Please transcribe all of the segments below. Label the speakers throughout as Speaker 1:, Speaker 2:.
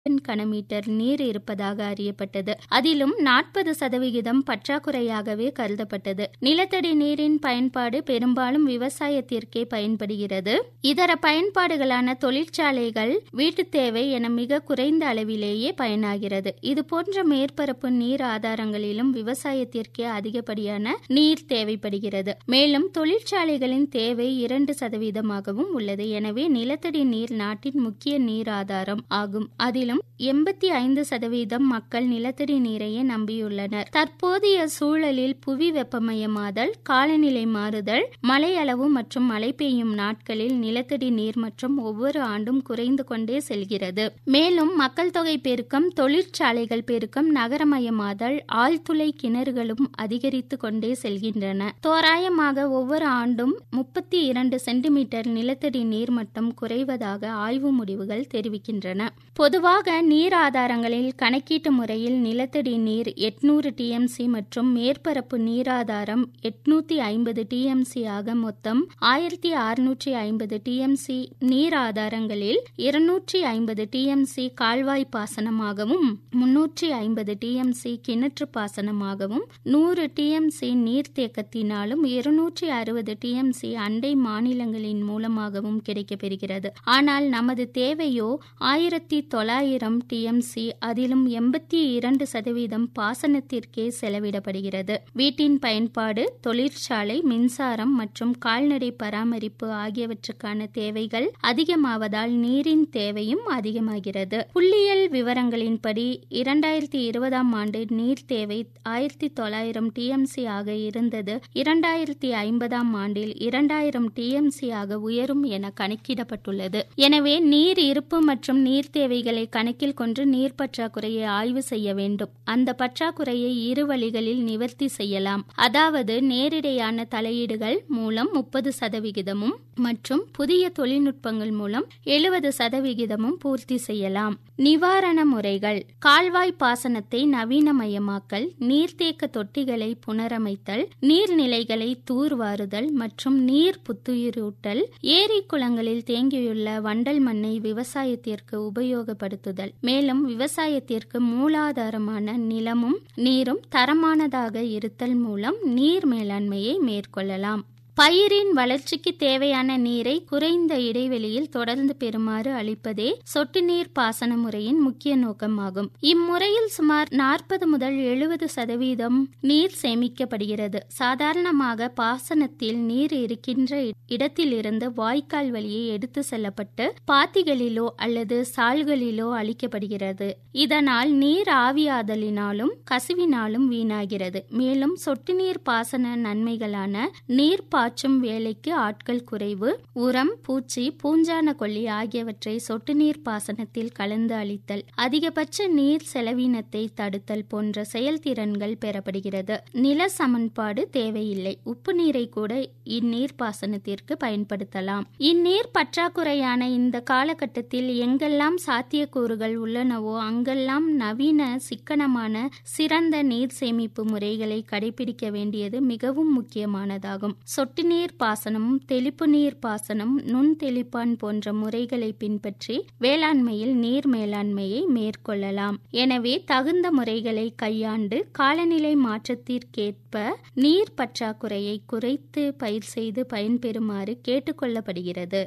Speaker 1: கனமீட்டர் நீர் இருப்பதாக அறியப்பட்டது அதிலும் நாற்பது சதவிகிதம் பற்றாக்குறையாகவே கருதப்பட்டது நிலத்தடி நீரின் பயன்பாடு பெரும்பாலும் விவசாயத்திற்கே பயன்படுகிறது இதர பயன்பாடுகளான தொழிற்சாலைகள் வீட்டுத் தேவை என மிக குறைந்த அளவிலேயே பயனாகிறது இது போன்ற மேற்பரப்பு நீர் ஆதாரங்களிலும் விவசாயத்திற்கே அதிகப்படியான நீர் தேவைப்படுகிறது மேலும் தொழிற்சாலைகளின் தேவை இரண்டு சதவீதமாகவும் உள்ளது எனவே நிலத்தடி நீர் நாட்டின் முக்கிய நீர் ஆதாரம் ஆகும் அதிலும் எண்பத்தி ஐந்து சதவீதம் மக்கள் நிலத்தடி நீரையே நம்பியுள்ளனர் தற்போதைய சூழலில் புவி வெப்பமயமாதல் காலநிலை மாறுதல் மழை அளவு மற்றும் மழை பெய்யும் நாட்களில் நிலத்தடி நீர் மற்றும் ஒவ்வொரு ஆண்டும் குறைந்து கொண்டே செல்கிறது மேலும் மக்கள் தொகை பெருக்கம் தொழிற்சாலைகள் பெருக்கம் நகரமயமாதல் ஆழ்துளை கிணறுகளும் அதிகரித்து கொண்டே செல்கின்றன தோராயமாக ஒவ்வொரு ஆண்டும் முப்பத்தி இரண்டு சென்டிமீட்டர் நிலத்தடி நீர் மட்டம் குறைவதாக ஆய்வு முடிவுகள் தெரிவிக்கின்றன பொதுவாக நீர் ஆதாரங்களில் கணக்கீட்டு முறையில் நிலத்தடி நீர் எட்நூறு டிஎம்சி மற்றும் மேற்பரப்பு நீராதாரம் எட்நூத்தி ஐம்பது டிஎம்சி ஆக மொத்தம் ஆயிரத்தி அறுநூற்றி ஐம்பது டிஎம்சி நீர் ஆதாரங்களில் இருநூற்றி ஐம்பது டிஎம்சி கால்வாய் பாசனமாகவும் முன்னூற்றி ஐம்பது டிஎம்சி கிணற்று பாசனமாகவும் நூறு டிஎம்சி நீர்த்தேக்கத்தினாலும் இருநூற்றி அறுபது டிஎம்சி அண்டை மாநிலங்களின் மூலமாகவும் கிடைக்கப்பெறுகிறது ஆனால் நமது தேவையோ ஆயிரத்தி தொள்ளாயிரம் டிஎம்சி அதிலும் எண்பத்தி இரண்டு சதவீதம் பாசனத்திற்கே செலவிடப்படுகிறது வீட்டின் பயன்பாடு தொழிற்சாலை மின்சாரம் மற்றும் கால்நடை பராமரிப்பு ஆகியவற்றுக்கான தேவைகள் அதிகமாவதால் நீரின் தேவையும் அதிகமாகிறது புள்ளியியல் விவரங்களின்படி இரண்டாயிரத்தி இருபதாம் ஆண்டு நீர் தேவை ஆயிரத்தி தொள்ளாயிரம் டிஎம்சி ஆக இருந்தது இரண்டாயிரத்தி ஐம்பதாம் ஆண்டில் இரண்டாயிரம் டிஎம்சி ஆக உயரும் என கணக்கிடப்பட்டுள்ளது எனவே நீர் இருப்பு மற்றும் நீர் தேவைகளை கணக்கில் கொண்டு நீர் பற்றாக்குறையை ஆய்வு செய்ய வேண்டும் அந்த பற்றாக்குறையை இரு வழிகளில் நிவர்த்தி செய்யலாம் அதாவது நேரிடையான தலையீடுகள் மூலம் முப்பது சதவிகிதமும் மற்றும் புதிய தொழில்நுட்பங்கள் மூலம் எழுபது சதவிகிதமும் பூர்த்தி செய்யலாம் நிவாரண முறைகள் கால்வாய் பாசனத்தை நவீனமயமாக்கல் நீர்த்தேக்க தொட்டிகளை புனரமைத்தல் நீர்நிலைகளை தூர்வாருதல் மற்றும் நீர் புத்துயிரூட்டல் ஏரி குளங்களில் தேங்கியுள்ள வண்டல் மண்ணை விவசாயத்திற்கு உபயோகப்படுத்துதல் மேலும் விவசாயத்திற்கு மூலாதாரமான நிலமும் நீரும் தரமானதாக இருத்தல் மூலம் நீர் மேலாண்மையை மேற்கொள்ளலாம் பயிரின் வளர்ச்சிக்கு தேவையான நீரை குறைந்த இடைவெளியில் தொடர்ந்து பெறுமாறு அளிப்பதே சொட்டு நீர் பாசன முறையின் முக்கிய நோக்கமாகும் இம்முறையில் சுமார் நாற்பது முதல் எழுபது சதவீதம் நீர் சேமிக்கப்படுகிறது சாதாரணமாக பாசனத்தில் நீர் இருக்கின்ற இடத்திலிருந்து வாய்க்கால் வழியே எடுத்து செல்லப்பட்டு பாத்திகளிலோ அல்லது சால்களிலோ அளிக்கப்படுகிறது இதனால் நீர் ஆவியாதலினாலும் கசிவினாலும் வீணாகிறது மேலும் சொட்டு நீர் பாசன நன்மைகளான நீர் பாய்ச்சும் வேலைக்கு ஆட்கள் குறைவு உரம் பூச்சி பூஞ்சான கொல்லி ஆகியவற்றை சொட்டு நீர் பாசனத்தில் கலந்து அளித்தல் அதிகபட்ச நீர் செலவினத்தை தடுத்தல் போன்ற செயல்திறன்கள் பெறப்படுகிறது நில சமன்பாடு தேவையில்லை உப்பு நீரை கூட இந்நீர் பாசனத்திற்கு பயன்படுத்தலாம் இந்நீர் பற்றாக்குறையான இந்த காலகட்டத்தில் எங்கெல்லாம் சாத்தியக்கூறுகள் உள்ளனவோ அங்கெல்லாம் நவீன சிக்கனமான சிறந்த நீர் சேமிப்பு முறைகளை கடைபிடிக்க வேண்டியது மிகவும் முக்கியமானதாகும் சொட்டு நீர் பாசனம் தெளிப்பு நீர் பாசனம் நுண் தெளிப்பான் போன்ற முறைகளை பின்பற்றி வேளாண்மையில் நீர் மேலாண்மையை மேற்கொள்ளலாம் எனவே தகுந்த முறைகளை கையாண்டு காலநிலை மாற்றத்திற்கேற்ப நீர் பற்றாக்குறையை குறைத்து பயிர் செய்து பயன்பெறுமாறு கேட்டுக்கொள்ளப்படுகிறது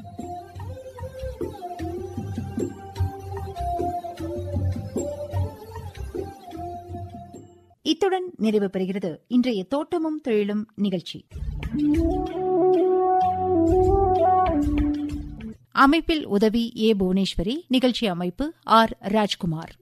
Speaker 2: இத்துடன் நிறைவு பெறுகிறது இன்றைய தோட்டமும் தொழிலும் நிகழ்ச்சி அமைப்பில் உதவி ஏ புவனேஸ்வரி நிகழ்ச்சி அமைப்பு ஆர் ராஜ்குமார்